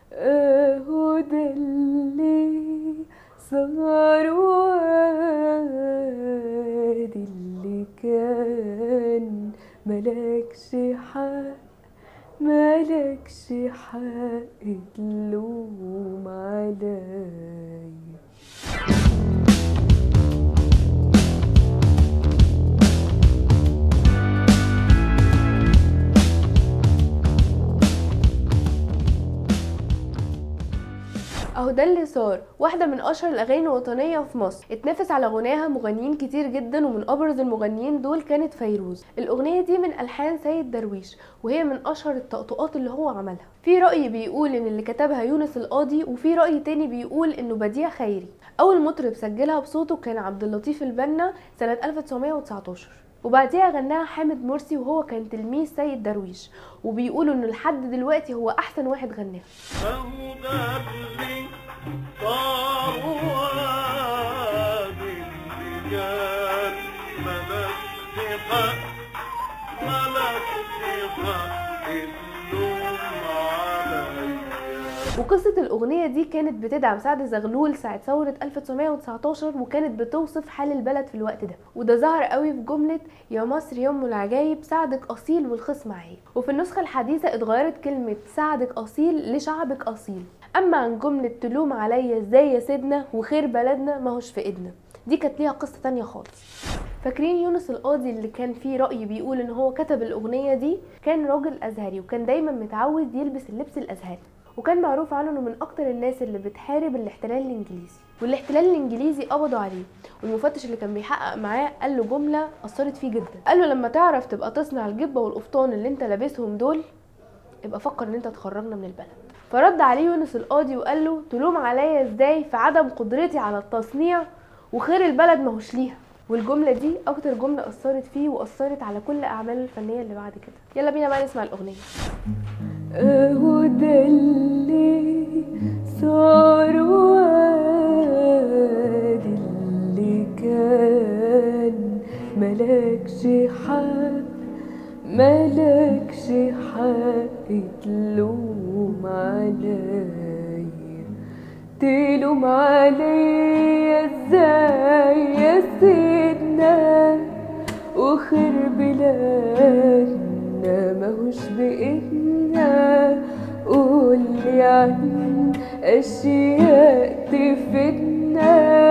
اهو ده اللي صار وادي اللي كان ملكش حق ملكش حق تلوم عليا اهو ده اللي صار واحدة من اشهر الاغاني الوطنية في مصر اتنافس على غناها مغنيين كتير جدا ومن ابرز المغنيين دول كانت فيروز الاغنية دي من الحان سيد درويش وهي من اشهر الطقطقات اللي هو عملها في رأي بيقول ان اللي كتبها يونس القاضي وفي رأي تاني بيقول انه بديع خيري اول مطرب سجلها بصوته كان عبد اللطيف البنا سنة 1919 وبعديها غناها حامد مرسي وهو كان تلميذ سيد درويش وبيقولوا انه لحد دلوقتي هو احسن واحد غناها أهو ده اللي صار وادي الرجال ملكش حق ملكش حق اللوم عليا وقصة الأغنية دي كانت بتدعم سعد زغلول ساعة ثورة 1919 وكانت بتوصف حال البلد في الوقت ده وده ظهر قوي في جملة يا مصر يا أم العجايب سعدك أصيل والخصم عيب وفي النسخة الحديثة اتغيرت كلمة سعدك أصيل لشعبك أصيل أما عن جملة تلوم عليا ازاي يا سيدنا وخير بلدنا ماهوش في إيدنا دي كانت ليها قصة تانية خالص فاكرين يونس القاضي اللي كان فيه رأي بيقول ان هو كتب الأغنية دي كان راجل أزهري وكان دايما متعود يلبس اللبس الأزهري وكان معروف عنه انه من اكتر الناس اللي بتحارب الاحتلال الانجليزي والاحتلال الانجليزي قبضوا عليه والمفتش اللي كان بيحقق معاه قال له جمله اثرت فيه جدا قال له لما تعرف تبقى تصنع الجبه والقفطان اللي انت لابسهم دول ابقى فكر ان انت تخرجنا من البلد فرد عليه يونس القاضي وقال له تلوم عليا ازاي في عدم قدرتي على التصنيع وخير البلد ماهوش ليها والجمله دي اكتر جمله اثرت فيه واثرت على كل اعماله الفنيه اللي بعد كده يلا بينا بقى نسمع الاغنيه اهو ده اللي صار وادي اللي كان ملكش حق ملكش حق تلوم عليا تلوم عليا ازاي يا سيدنا وخير بلادنا ماهوش بإيدنا قولي عن أشياء تفيدنا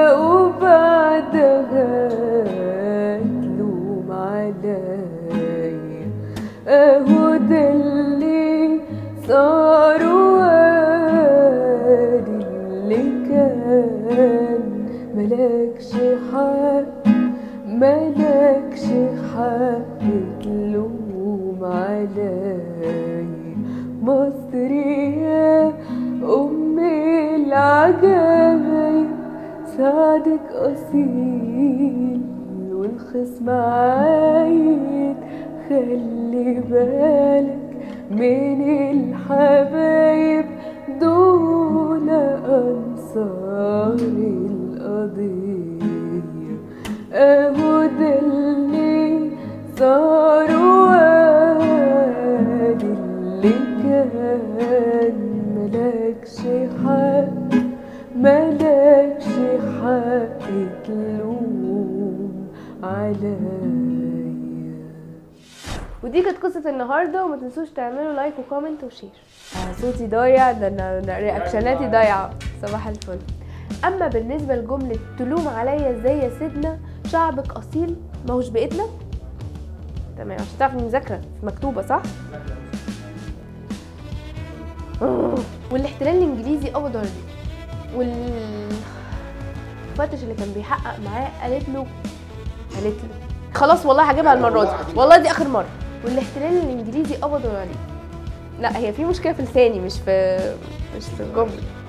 وبعدها تلوم عليا أهو ده اللي صار وادي اللي كان ملكش حق ملكش حق تلوم علي مصري يا أم العجايب سعدك أصيل والخصم عايد خلي بالك من الحبايب دول أنصار القضية أهو ده اللي صار وادي اللي كان ملكش حق ملكش حق تلوم عليا ودي كانت قصة النهاردة وما تنسوش تعملوا لايك وكومنت وشير آه، صوتي ضايع ده انا أنا رياكشناتي ضايعة صباح الفل اما بالنسبة لجملة تلوم عليا ازاي يا سيدنا شعبك اصيل ماهوش بايدنا تمام عشان تعرف اني مذاكرة مكتوبة صح؟ آه. والاحتلال الانجليزي قبض عليه والمفتش اللي كان بيحقق معاه قالت له قالت له خلاص والله هجيبها المره دي والله دي اخر مره والاحتلال الانجليزي قبضوا عليه لا هي في مشكله في لساني مش في مش في الجمله